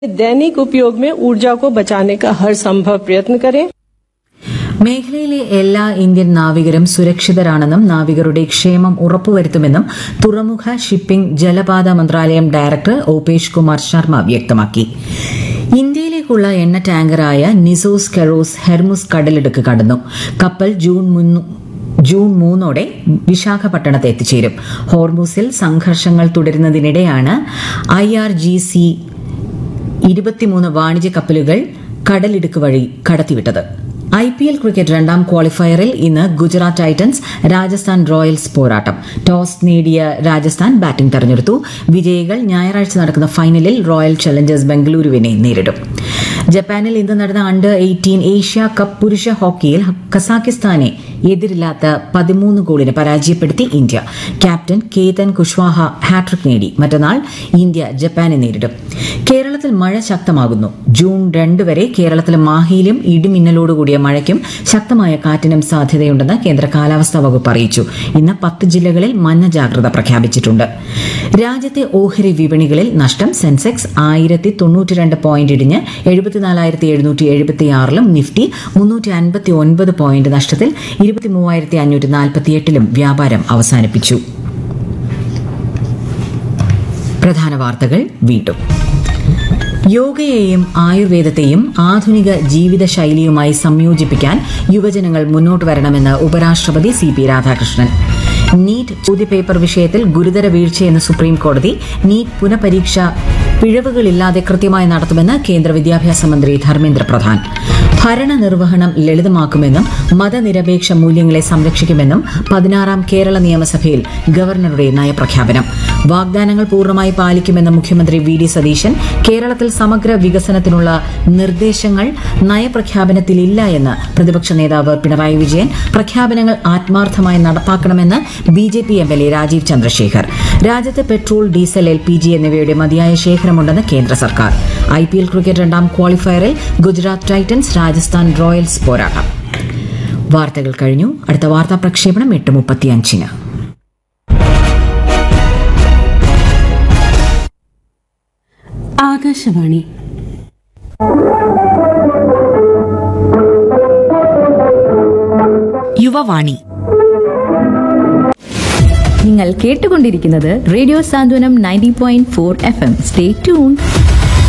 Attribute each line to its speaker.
Speaker 1: दैनिक उपयोग में ऊर्जा को बचाने का हर संभव प्रयत्न करें
Speaker 2: മേഖലയിലെ എല്ലാ ഇന്ത്യൻ നാവികരും സുരക്ഷിതരാണെന്നും നാവികരുടെ ക്ഷേമം ഉറപ്പുവരുത്തുമെന്നും തുറമുഖ ഷിപ്പിംഗ് ജലപാത മന്ത്രാലയം ഡയറക്ടർ ഓപേഷ് കുമാർ ശർമ്മ വ്യക്തമാക്കി ഇന്ത്യയിലേക്കുള്ള എണ്ണ ടാങ്കറായ നിസോസ് കെറോസ് ഹെർമുസ് കടലിടുക്ക് കടന്നു കപ്പൽ ജൂൺ മുന്നു ജൂൺ മൂന്നോടെ വിശാഖപട്ടണത്ത് എത്തിച്ചേരും ഹോർമൂസിൽ സംഘർഷങ്ങൾ തുടരുന്നതിനിടെയാണ് ഐ ആർ ജി സി ഇരുപത്തിമൂന്ന് വാണിജ്യ കപ്പലുകൾ കടലിടുക്ക് വഴി കടത്തിവിട്ടത് ഐ പി എൽ ക്രിക്കറ്റ് രണ്ടാം ക്വാളിഫയറിൽ ഇന്ന് ഗുജറാത്ത് ടൈറ്റൻസ് രാജസ്ഥാൻ റോയൽസ് പോരാട്ടം ടോസ് നേടിയ രാജസ്ഥാൻ ബാറ്റിംഗ് തെരഞ്ഞെടുത്തു വിജയികൾ ഞായറാഴ്ച നടക്കുന്ന ഫൈനലിൽ റോയൽ ചലഞ്ചേഴ്സ് ബംഗളൂരുവിനെ നേരിടും ജപ്പാനിൽ ഇന്ന് നടന്ന അണ്ടർ എയ്റ്റീൻ ഏഷ്യ കപ്പ് പുരുഷ ഹോക്കിയിൽ കസാക്കിസ്ഥാനെ എതിരില്ലാത്ത പതിമൂന്ന് ഗോളിന് പരാജയപ്പെടുത്തി India captain Ketan Kushwaha hattrick നേടി മറ്റന്നാൾ ഇന്ത്യ ജപ്പാനെ നേരിടും കേരളത്തിൽ മഴ ശക്തമാകുന്നു ജൂൺ രണ്ട് വരെ കേരളത്തിലെ മാഹിയിലും ഇടിമിന്നലോടുകൂടിയ മഴയ്ക്കും ശക്തമായ കാറ്റിനും സാധ്യതയുണ്ടെന്ന് കേന്ദ്ര കാലാവസ്ഥാ വകുപ്പ് അറിയിച്ചു ഇന്ന് പത്ത് ജില്ലകളിൽ മഞ്ഞ ജാഗ്രത പ്രഖ്യാപിച്ചിട്ടുണ്ട് രാജ്യത്തെ ഓഹരി വിപണികളിൽ നഷ്ടം സെൻസെക്സ് ആയിരത്തി തൊണ്ണൂറ്റിരണ്ട് പോയിന്റ് ഇടിഞ്ഞ് എഴുപത്തിനാലായിരത്തി എഴുന്നൂറ്റി എഴുപത്തിയാറിലും നിഫ്റ്റി മുന്നൂറ്റി അൻപത്തി ഒൻപത് പോയിന്റ് നഷ്ടത്തിൽ ഇരുപത്തി മൂവായിരത്തി അഞ്ഞൂറ്റി നാൽപ്പത്തിയെട്ടിലും വ്യാപാരം അവസാനിപ്പിച്ചു പ്രധാന വാർത്തകൾ വീണ്ടും യോഗയെയും ആയുർവേദത്തെയും ആധുനിക ജീവിതശൈലിയുമായി സംയോജിപ്പിക്കാൻ യുവജനങ്ങൾ മുന്നോട്ട് വരണമെന്ന് ഉപരാഷ്ട്രപതി സി പി രാധാകൃഷ്ണൻ നീറ്റ് ചോദ്യപേപ്പർ വിഷയത്തിൽ ഗുരുതര വീഴ്ചയെന്ന് സുപ്രീം കോടതി നീറ്റ് പുനഃപരീക്ഷ പിഴവുകളില്ലാതെ കൃത്യമായി നടത്തുമെന്ന് കേന്ദ്ര വിദ്യാഭ്യാസ മന്ത്രി ധർമ്മേന്ദ്ര പ്രധാൻ ഭരണനിർവഹണം ലളിതമാക്കുമെന്നും മതനിരപേക്ഷ മൂല്യങ്ങളെ സംരക്ഷിക്കുമെന്നും പതിനാറാം കേരള നിയമസഭയിൽ ഗവർണറുടെ നയപ്രഖ്യാപനം വാഗ്ദാനങ്ങൾ പൂർണ്ണമായി പാലിക്കുമെന്ന് മുഖ്യമന്ത്രി വി ഡി സതീശൻ കേരളത്തിൽ സമഗ്ര വികസനത്തിനുള്ള നിർദ്ദേശങ്ങൾ നയപ്രഖ്യാപനത്തിലില്ല എന്ന് പ്രതിപക്ഷ നേതാവ് പിണറായി വിജയൻ പ്രഖ്യാപനങ്ങൾ ആത്മാർത്ഥമായി നടപ്പാക്കണമെന്ന് B J P M L A Rajeev Chandrasekhar രാജ്യത്ത് petrol diesel L P G എന്നിവയുടെ മതിയായ ശേഖരമുണ്ടെന്ന് കേന്ദ്ര സർക്കാർ ഐ പി എൽ ക്രിക്കറ്റ് രണ്ടാം ക്വാളിഫയറിൽ ഗുജറാത്ത് ടൈറ്റൻസ് രാജസ്ഥാൻ റോയൽസ് പോരാട്ടം വാർത്തകൾ കഴിഞ്ഞു അടുത്ത വാർത്താ പ്രക്ഷേപണം എട്ട് മുപ്പത്തിയഞ്ചിന്
Speaker 3: ആകാശവാണി
Speaker 4: യുവവാണി
Speaker 5: നിങ്ങൾ കേട്ടുകൊണ്ടിരിക്കുന്നത് radio Santhwanam ninety point four F M stay tune